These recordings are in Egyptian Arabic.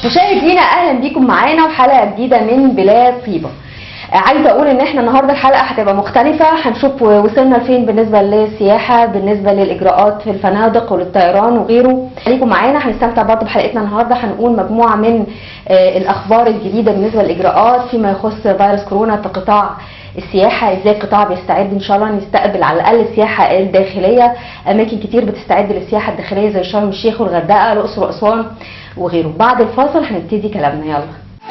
مشاهدينا اهلا بيكم معانا وحلقه جديده من بلاد طيبه آه، عايزه اقول ان احنا النهارده الحلقه هتبقى مختلفه هنشوف وصلنا لفين بالنسبه للسياحه بالنسبه للاجراءات في الفنادق وللطيران وغيره خليكم معانا هنستمتع برضه بحلقتنا النهارده هنقول مجموعه من آه، الاخبار الجديده بالنسبه للاجراءات فيما يخص فيروس كورونا في قطاع السياحه ازاي القطاع بيستعد ان شاء الله نستقبل على الاقل السياحه الداخليه اماكن كتير بتستعد للسياحه الداخليه زي شرم الشيخ والغردقه الاقصر واسوان وغيره بعد الفاصل هنبتدي كلامنا يلا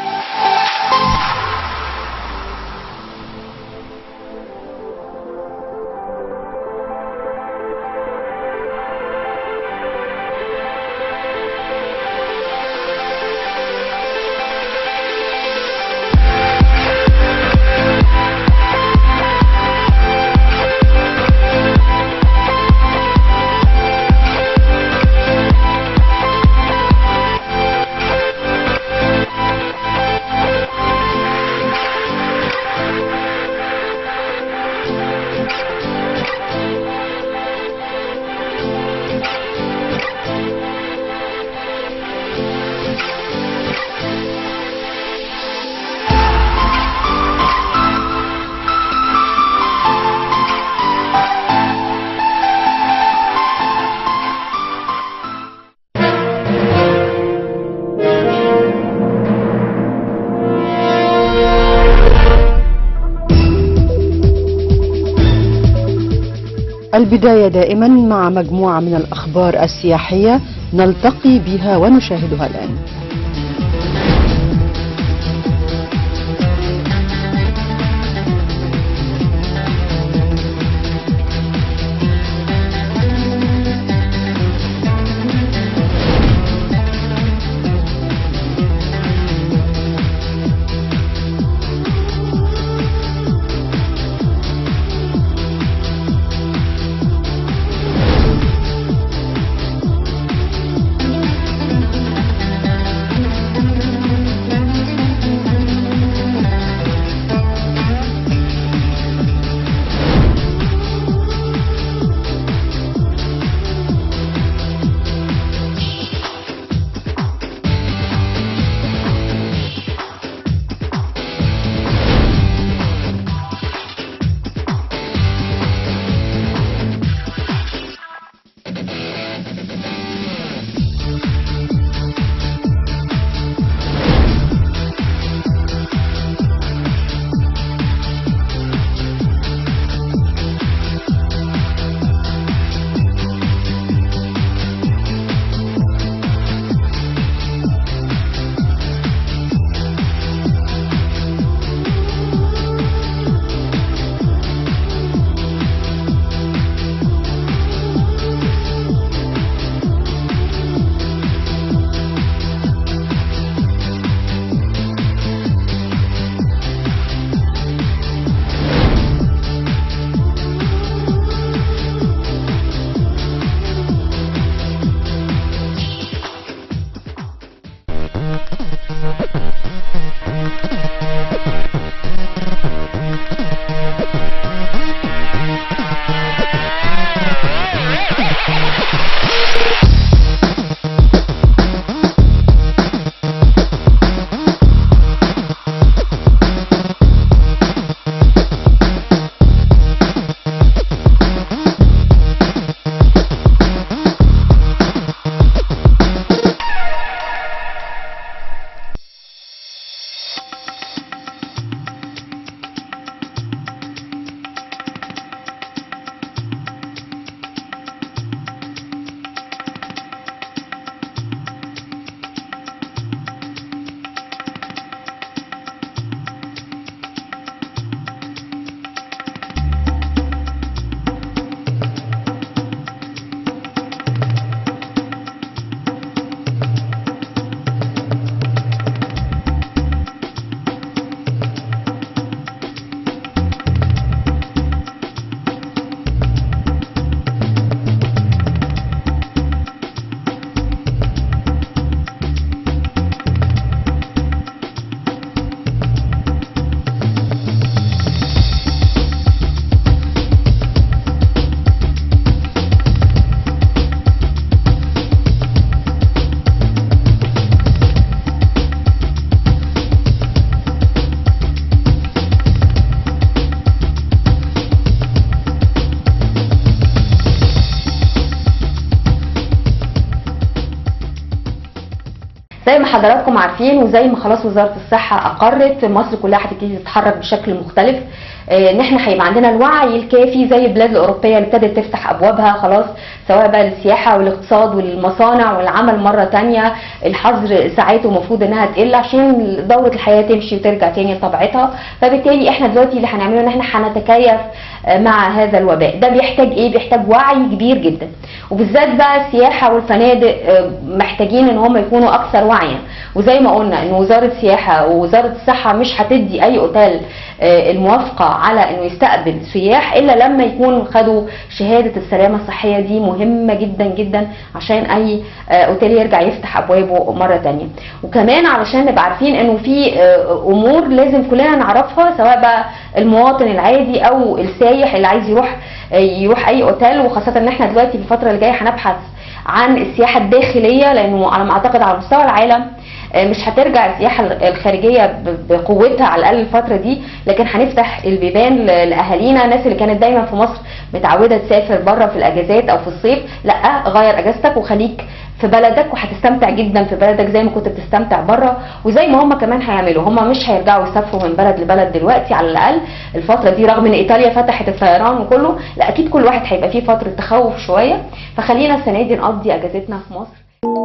البداية دائما مع مجموعة من الأخبار السياحية نلتقي بها ونشاهدها الآن حضراتكم عارفين وزي ما خلاص وزاره الصحه اقرت مصر كلها هتبتدي تتحرك بشكل مختلف آه، ان احنا هيبقى عندنا الوعي الكافي زي البلاد الاوروبيه اللي ابتدت تفتح ابوابها خلاص سواء بقى للسياحه والاقتصاد والمصانع والعمل مره تانية الحظر ساعاته المفروض انها تقل عشان دوره الحياه تمشي وترجع تاني لطبيعتها فبالتالي احنا دلوقتي اللي هنعمله ان احنا هنتكيف آه، مع هذا الوباء ده بيحتاج ايه بيحتاج وعي كبير جدا وبالذات بقى السياحه والفنادق آه، محتاجين ان هم يكونوا اكثر وعيا وزي ما قلنا ان وزاره السياحه ووزاره الصحه مش هتدي اي اوتيل آه، الموافقه على انه يستقبل سياح الا لما يكونوا خدوا شهاده السلامه الصحيه دي مهمه جدا جدا عشان اي آه، اوتيل يرجع يفتح ابوابه مره تانية وكمان علشان نبقى عارفين انه في آه، امور لازم كلنا نعرفها سواء بقى المواطن العادي او السايح اللي عايز يروح آه، يروح اي اوتيل وخاصه ان احنا دلوقتي في الفتره اللي جايه هنبحث عن السياحه الداخليه لانه على ما اعتقد على مستوى العالم آه، مش هترجع السياحه الخارجيه ب- بقوتها على الاقل الفتره دي لكن هنفتح البيبان ل- لاهالينا الناس اللي كانت دايما في مصر متعوده تسافر بره في الاجازات او في الصيف لا غير اجازتك وخليك في بلدك وهتستمتع جدا في بلدك زي ما كنت بتستمتع بره وزي ما هم كمان هيعملوا هم مش هيرجعوا يسافروا من بلد لبلد دلوقتي على الاقل الفتره دي رغم ان ايطاليا فتحت الطيران وكله لا اكيد كل واحد هيبقى فيه فتره تخوف شويه فخلينا السنه دي نقضي اجازتنا في مصر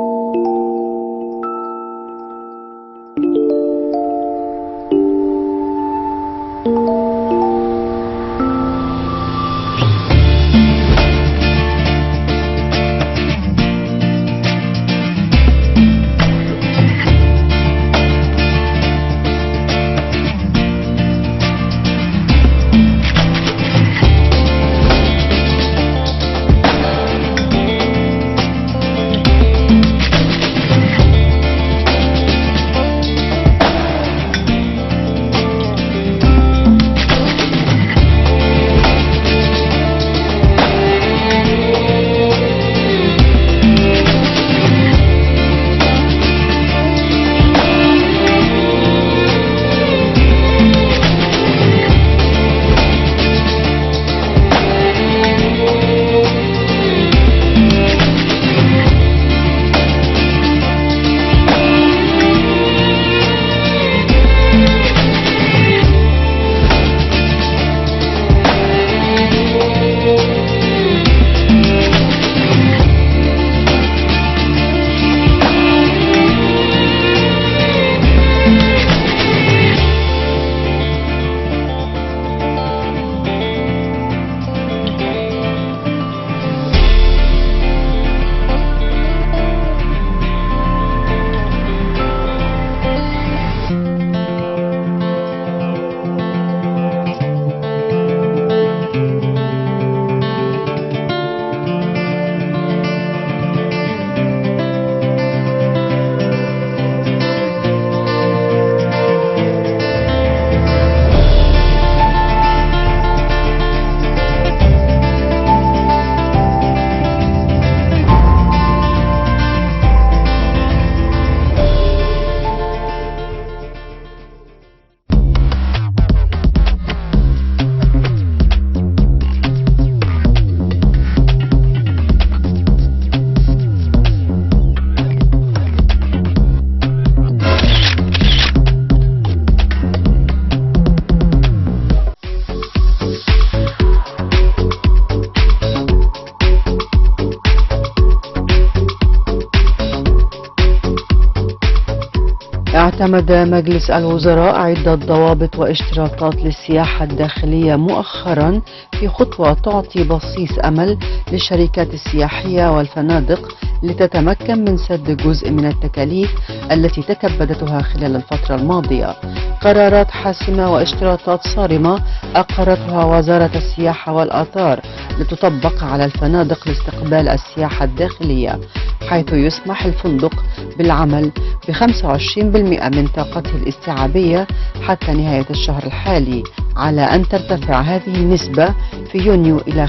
اعتمد مجلس الوزراء عدة ضوابط واشتراطات للسياحة الداخلية مؤخرا في خطوة تعطي بصيص أمل للشركات السياحية والفنادق لتتمكن من سد جزء من التكاليف التي تكبدتها خلال الفترة الماضية قرارات حاسمة واشتراطات صارمة أقرتها وزارة السياحة والآثار لتطبق على الفنادق لاستقبال السياحة الداخلية حيث يسمح الفندق بالعمل ب 25% من طاقته الاستيعابية حتى نهاية الشهر الحالي على أن ترتفع هذه النسبة في يونيو إلى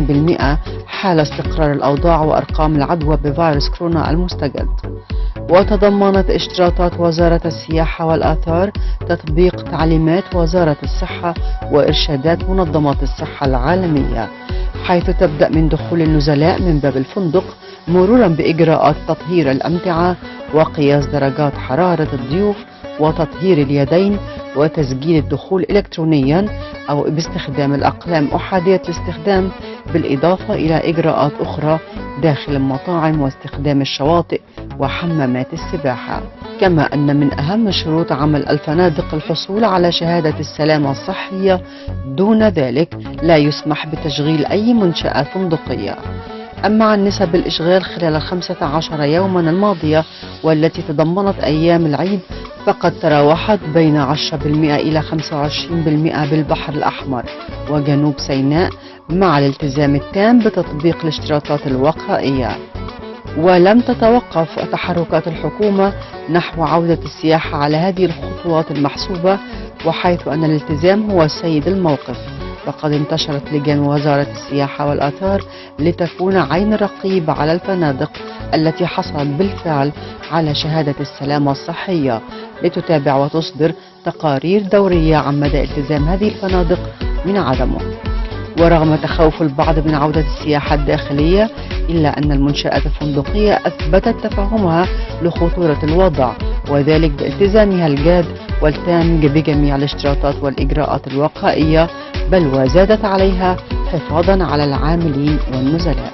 50% حال استقرار الأوضاع وأرقام العدوى بفيروس كورونا المستجد وتضمنت اشتراطات وزارة السياحة والآثار تطبيق تعليمات وزارة الصحة وإرشادات منظمات الصحة العالمية حيث تبدأ من دخول النزلاء من باب الفندق مرورا بإجراءات تطهير الأمتعة وقياس درجات حرارة الضيوف وتطهير اليدين وتسجيل الدخول إلكترونيا أو باستخدام الأقلام أحادية الاستخدام بالإضافة إلى إجراءات أخرى داخل المطاعم واستخدام الشواطئ وحمامات السباحة كما أن من أهم شروط عمل الفنادق الحصول على شهادة السلامة الصحية دون ذلك لا يسمح بتشغيل أي منشأة فندقية أما عن نسب الإشغال خلال الخمسة عشر يوما الماضية والتي تضمنت أيام العيد فقد تراوحت بين 10% إلى 25% بالبحر الأحمر وجنوب سيناء مع الالتزام التام بتطبيق الاشتراطات الوقائية ولم تتوقف تحركات الحكومة نحو عودة السياحة على هذه الخطوات المحسوبة وحيث أن الالتزام هو سيد الموقف فقد انتشرت لجان وزارة السياحة والآثار لتكون عين رقيب على الفنادق التي حصلت بالفعل على شهادة السلامة الصحية لتتابع وتصدر تقارير دورية عن مدى التزام هذه الفنادق من عدمه ورغم تخوف البعض من عودة السياحة الداخلية إلا أن المنشآت الفندقية أثبتت تفهمها لخطورة الوضع وذلك بالتزامها الجاد والتام بجميع الاشتراطات والإجراءات الوقائية بل وزادت عليها حفاظا على العاملين والنزلاء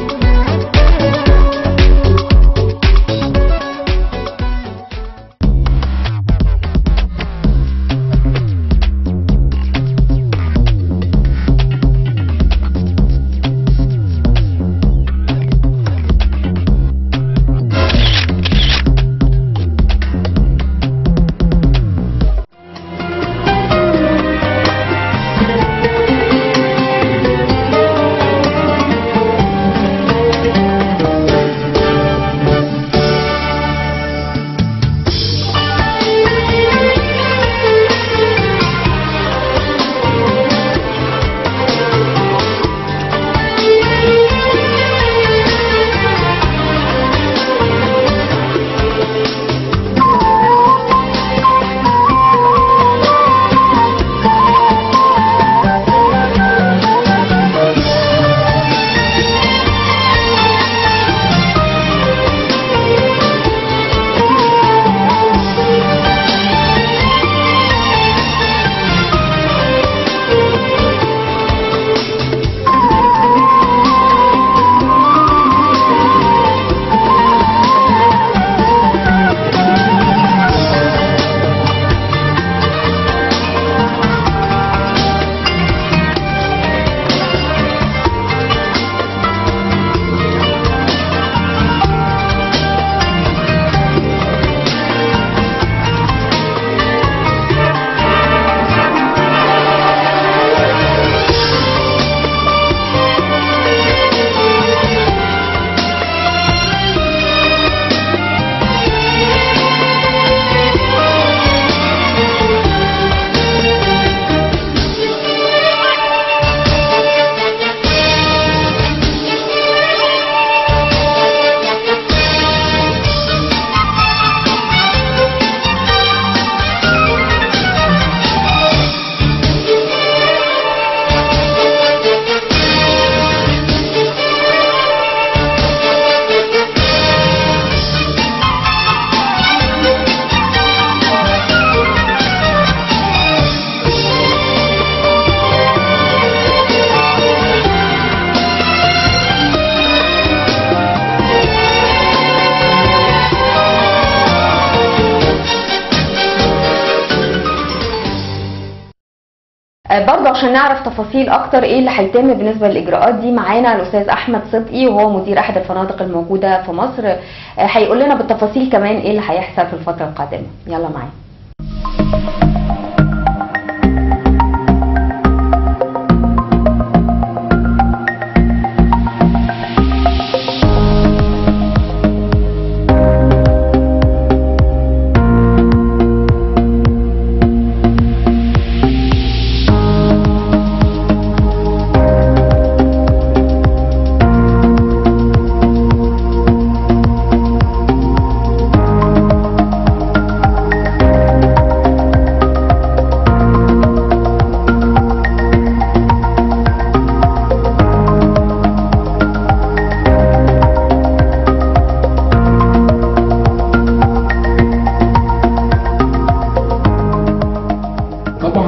برضه عشان نعرف تفاصيل اكتر ايه اللي هيتم بالنسبه للاجراءات دي معانا الاستاذ احمد صدقي وهو مدير احد الفنادق الموجوده في مصر آه، هيقول لنا بالتفاصيل كمان ايه اللي هيحصل في الفتره القادمه يلا معانا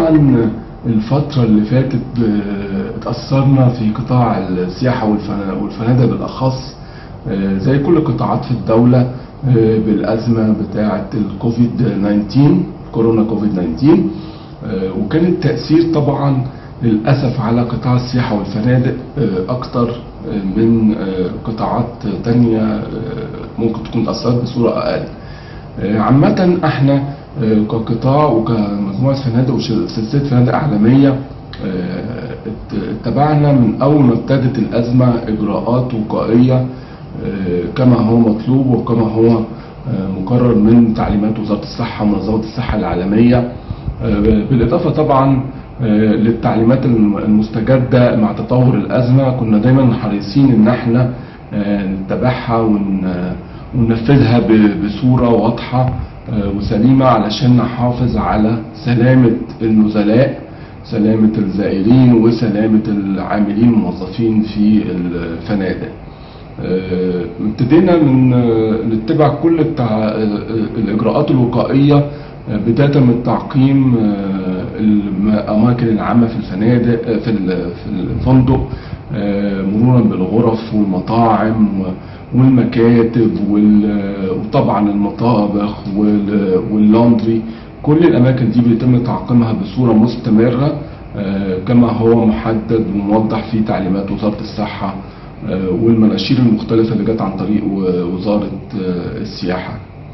طبعا الفترة اللي فاتت آه، اتأثرنا في قطاع السياحة والفنا- والفنادق بالأخص آه، زي كل القطاعات في الدولة آه، بالأزمة بتاعة الكوفيد 19 كورونا كوفيد 19 آه، وكان التأثير طبعا للأسف على قطاع السياحة والفنادق آه، أكتر آه، من آه، قطاعات تانية آه، ممكن تكون تأثرت بصورة أقل آه، عامة احنا آه، كقطاع وكمجموعة فنادق وسلسلة فنادق عالمية آه، ات- اتبعنا من أول ما ابتدت الأزمة إجراءات وقائية آه، كما هو مطلوب وكما هو آه، مقرر من تعليمات وزارة الصحة ومنظمة الصحة العالمية آه، بالإضافة طبعا آه، للتعليمات الم- المستجدة مع تطور الأزمة كنا دايما حريصين إن احنا آه، نتبعها ون- آه، وننفذها ب- بصورة واضحة آه، وسليمة علشان نحافظ على سلامة النزلاء سلامة الزائرين وسلامة العاملين الموظفين في الفنادق آه، ابتدينا من آه، نتبع كل التع... آه، الإجراءات الوقائية آه، بداية من تعقيم آه، الأماكن العامة في الفنادق آه، في ال- في الفندق آه، مرورا بالغرف والمطاعم و- والمكاتب وال- وطبعا المطابخ وال- واللاندري كل الأماكن دي بيتم تعقيمها بصورة مستمرة آه، كما هو محدد وموضح في تعليمات وزارة الصحة آه، والمناشير المختلفة اللي جت عن طريق و- وزارة آه، السياحة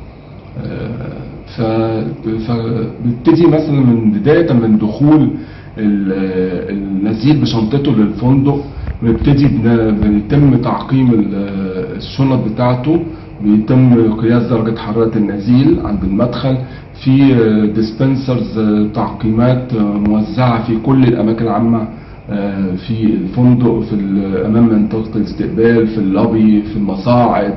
ف فبنبتدي مثلا من بداية من دخول ال- النزيل بشنطته للفندق بنبتدي بن- بيتم تعقيم ال- الشنط بتاعته بيتم قياس درجة حرارة النزيل عند المدخل في ديسبنسرز تعقيمات موزعة في كل الأماكن العامة آه، في الفندق في ال- أمام منطقة الاستقبال في اللوبي في المصاعد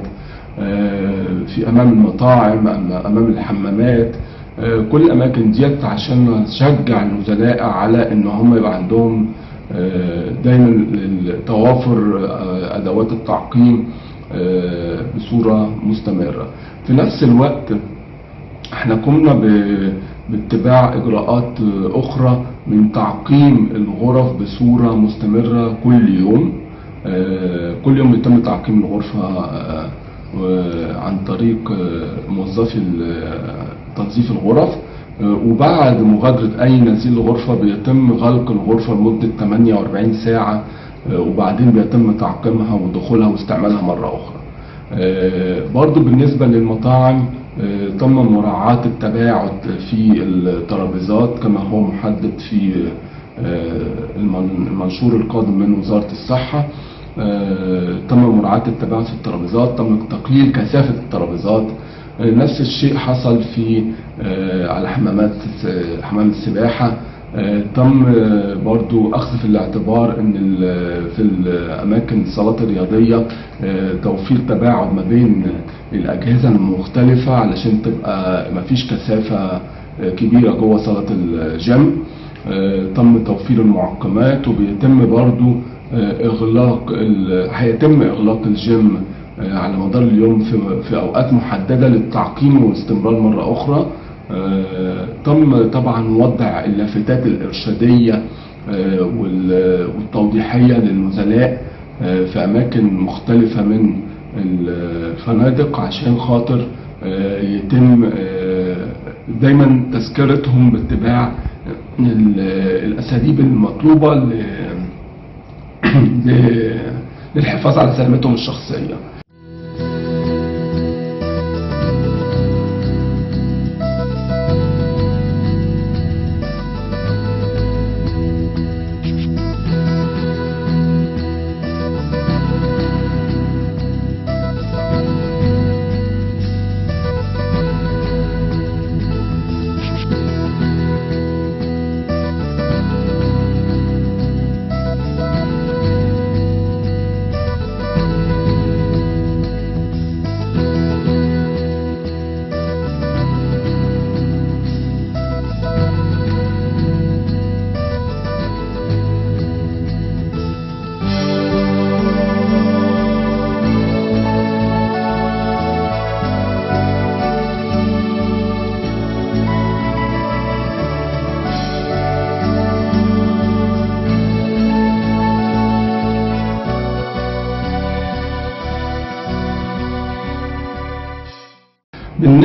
آه، في امام المطاعم أم- امام الحمامات آه، كل الاماكن ديت عشان نشجع النزلاء على ان هم يبقى عندهم آه، دايما ال- توافر آه، ادوات التعقيم آه، بصوره مستمره في نفس الوقت احنا قمنا ب- باتباع اجراءات اخرى من تعقيم الغرف بصوره مستمره كل يوم آه، كل يوم بيتم تعقيم الغرفه آه، و- عن طريق آه، موظفي ال- تنظيف الغرف آه، وبعد مغادرة أي نزيل الغرفة بيتم غلق الغرفة لمدة 48 ساعة آه، وبعدين بيتم تعقيمها ودخولها واستعمالها مرة أخرى. آه، برضو بالنسبة للمطاعم آه، تم مراعاة التباعد في الترابيزات كما هو محدد في آه، المن- المنشور القادم من وزارة الصحة آه، تم مراعاة التباعد في الترابيزات تم تقليل كثافة الترابيزات آه، نفس الشيء حصل في آه، على حمامات الس- حمام السباحة آه، تم آه، برضو أخذ في الاعتبار أن ال- في الأماكن الصالات الرياضية آه، توفير تباعد ما بين الأجهزة المختلفة علشان تبقى مفيش كثافة آه، كبيرة جوه صالة الجيم آه، تم توفير المعقمات وبيتم برضو آه، إغلاق ال- هيتم إغلاق الجيم آه، على مدار اليوم في في أوقات محددة للتعقيم والاستمرار مرة أخرى آه، تم طبعا وضع اللافتات الإرشادية آه، وال- والتوضيحية للنزلاء آه، في أماكن مختلفة من الفنادق عشان خاطر آه، يتم آه، دايما تذكرتهم باتباع ال- الأساليب المطلوبة ل- ل- للحفاظ على سلامتهم الشخصية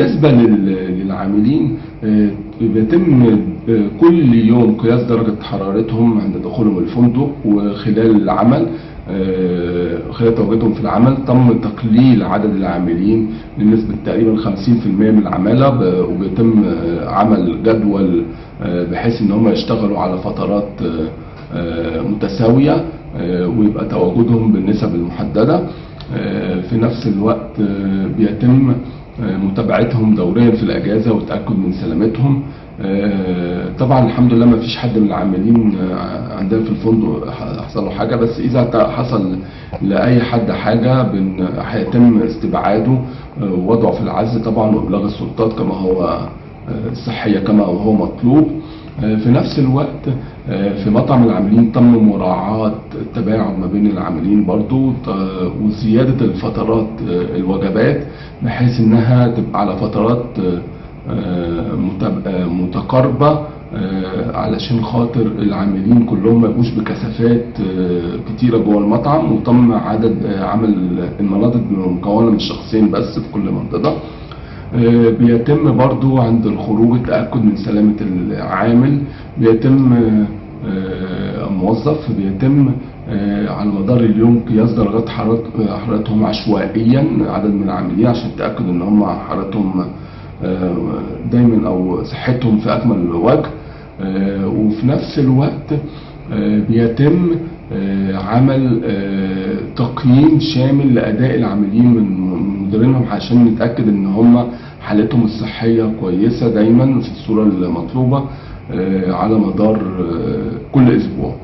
بالنسبة لل- للعاملين آه، بيتم آه، كل يوم قياس درجة حرارتهم عند دخولهم الفندق وخلال العمل آه، خلال تواجدهم في العمل تم تقليل عدد العاملين لنسبة تقريبا 50% من العمالة ب- وبيتم آه، عمل جدول آه، بحيث ان هم يشتغلوا على فترات آه، آه، متساوية آه، ويبقى تواجدهم بالنسب المحددة آه، في نفس الوقت آه، بيتم آه، متابعتهم دوريا في الأجازة والتأكد من سلامتهم آه، طبعا الحمد لله ما فيش حد من العاملين آه، عندنا في الفندق ح- حصل له حاجة بس إذا ت- حصل لأي حد حاجة بن- هيتم استبعاده آه، ووضعه في العزل طبعا وإبلاغ السلطات كما هو آه، الصحية كما هو مطلوب آه، في نفس الوقت آه، في مطعم العاملين تم مراعاة التباعد ما بين العاملين برضو ت- وزيادة الفترات آه، الوجبات بحيث انها تبقى على فترات آه، آه، متب- آه، متقاربة آه، علشان خاطر العاملين كلهم ما يبقوش بكثافات آه، كتيرة جوه المطعم وتم عدد آه، عمل المناطق مكونة من شخصين بس في كل منطقة آه، بيتم برضو عند الخروج التأكد من سلامة العامل بيتم آه، آه، الموظف بيتم آه، على مدار اليوم قياس درجات حرارة آه، حرارتهم عشوائيا عدد من العاملين عشان التأكد ان هم حرارتهم آه، دايما او صحتهم في اكمل وجه آه، وفي نفس الوقت آه، بيتم آه، عمل آه، تقييم شامل لاداء العاملين من من مديرينهم عشان نتاكد ان هم حالتهم الصحيه كويسه دايما في الصوره المطلوبه آه، على مدار آه، كل اسبوع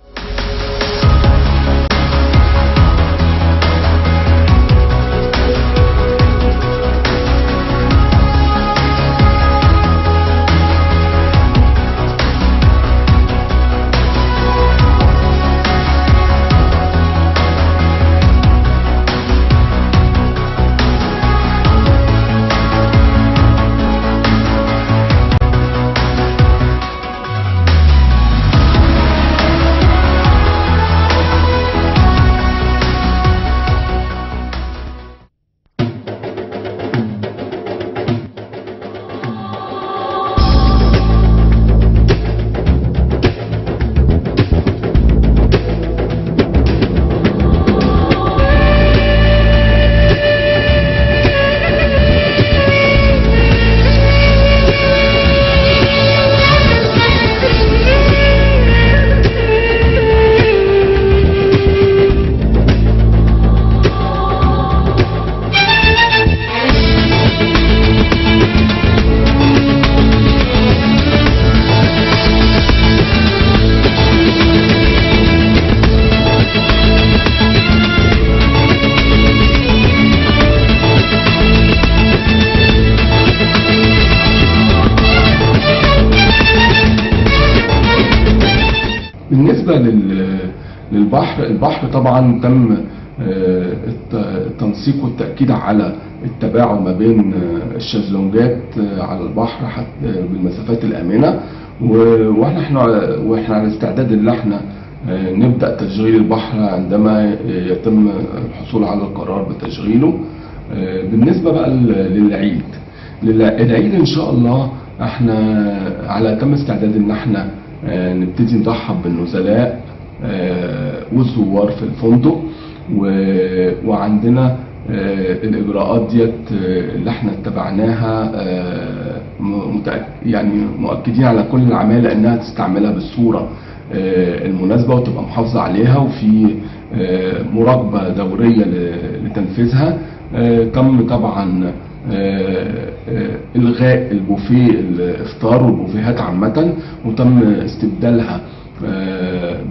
بالنسبة لل- للبحر البحر طبعا تم آه، الت- التنسيق والتأكيد على التباعد ما بين آه، الشезлونجات آه، على البحر حتى آه، بالمسافات الآمنة و- واحنا احنا واحنا على استعداد ان احنا آه، نبدأ تشغيل البحر عندما يتم الحصول على القرار بتشغيله آه، بالنسبة بقى لل- للعيد لل- العيد ان شاء الله احنا على تم استعداد ان احنا آه، نبتدي نرحب بالنزلاء آه، والزوار في الفندق و- وعندنا آه، الاجراءات ديت آه، اللي احنا اتبعناها آه، م- متأك- يعني مؤكدين على كل العمالة انها تستعملها بالصوره آه، المناسبه وتبقى محافظه عليها وفي آه، مراقبه دوريه ل- لتنفيذها آه، تم طبعا آه، آه، الغاء البوفيه الافطار والبوفيهات عامه وتم استبدالها آه،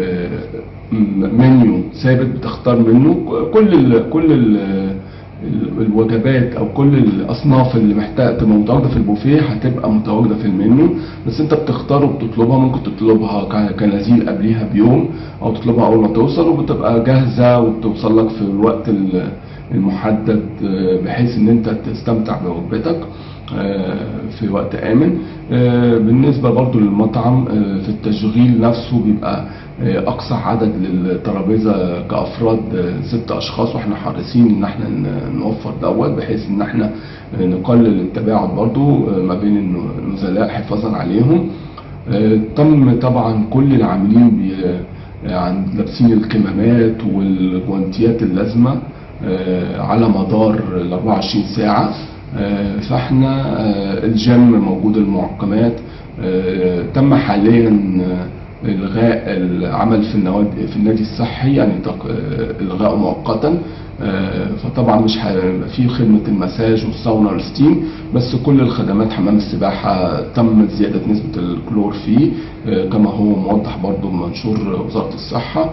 بمنيو ثابت بتختار منه كل ال كل ال الوجبات او كل الاصناف اللي محتاجه تبقى متواجده في البوفيه هتبقى متواجده في المنيو بس انت بتختار وبتطلبها ممكن تطلبها ك- كنزيل قبليها بيوم او تطلبها اول ما توصل وبتبقى جاهزه وبتوصل لك في الوقت ال- المحدد آه، بحيث ان انت تستمتع بوجبتك في وقت امن بالنسبه برضو للمطعم في التشغيل نفسه بيبقى اقصى عدد للترابيزه كافراد ست اشخاص واحنا حريصين ان احنا نوفر دوت بحيث ان احنا نقلل التباعد برضو ما بين النزلاء حفاظا عليهم تم طبعا كل العاملين لابسين الكمامات والجوانتيات اللازمه على مدار ال 24 ساعه فاحنا الجيم موجود المعقمات تم حاليا الغاء العمل في النوادي في النادي الصحي يعني الغاءه مؤقتا فطبعا مش هيبقى في خدمه المساج والساونا والستيم بس كل الخدمات حمام السباحه تم زياده نسبه الكلور فيه كما هو موضح برضو منشور وزاره الصحه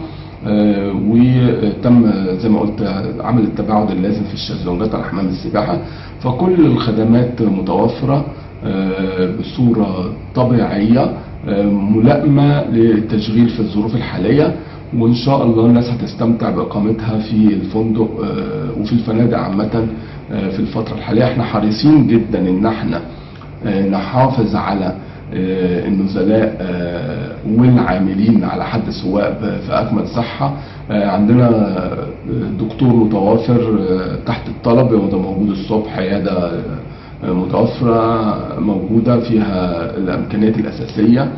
وتم زي ما قلت عمل التباعد اللازم في الشезлونجات على حمام السباحه فكل الخدمات متوفره بصوره طبيعيه ملائمه للتشغيل في الظروف الحاليه وان شاء الله الناس هتستمتع باقامتها في الفندق وفي الفنادق عامه في الفتره الحاليه احنا حريصين جدا ان احنا نحافظ على النزلاء والعاملين على حد سواء في اكمل صحه عندنا دكتور متوافر تحت الطلب وده موجود الصبح عياده متوفره موجوده فيها الامكانيات الاساسيه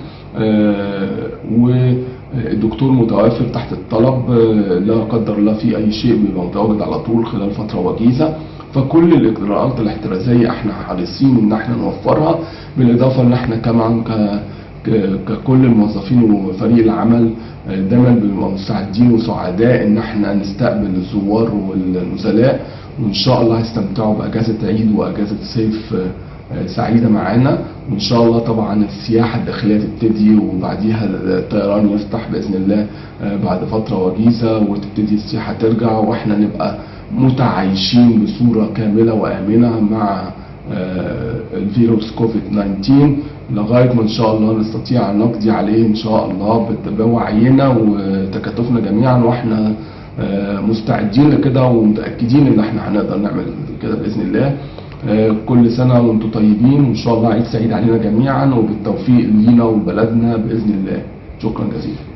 والدكتور متوافر تحت الطلب لا قدر الله في اي شيء بيبقى متواجد على طول خلال فتره وجيزه فكل الاجراءات الاحترازيه احنا حريصين ان احنا نوفرها بالاضافه ان احنا كمان ككل الموظفين وفريق العمل دايما بنبقى مستعدين وسعداء ان احنا نستقبل الزوار والنزلاء وان شاء الله هيستمتعوا باجازه عيد واجازه صيف سعيده معانا وان شاء الله طبعا السياحه الداخليه تبتدي وبعديها الطيران يفتح باذن الله بعد فتره وجيزه وتبتدي السياحه ترجع واحنا نبقى متعايشين بصوره كامله وامنه مع الفيروس كوفيد 19 لغايه ما ان شاء الله نستطيع ان نقضي عليه ان شاء الله بوعينا وتكاتفنا جميعا واحنا مستعدين لكده ومتاكدين ان احنا هنقدر نعمل كده باذن الله كل سنه وانتم طيبين وان شاء الله عيد سعيد علينا جميعا وبالتوفيق لينا وبلدنا باذن الله شكرا جزيلا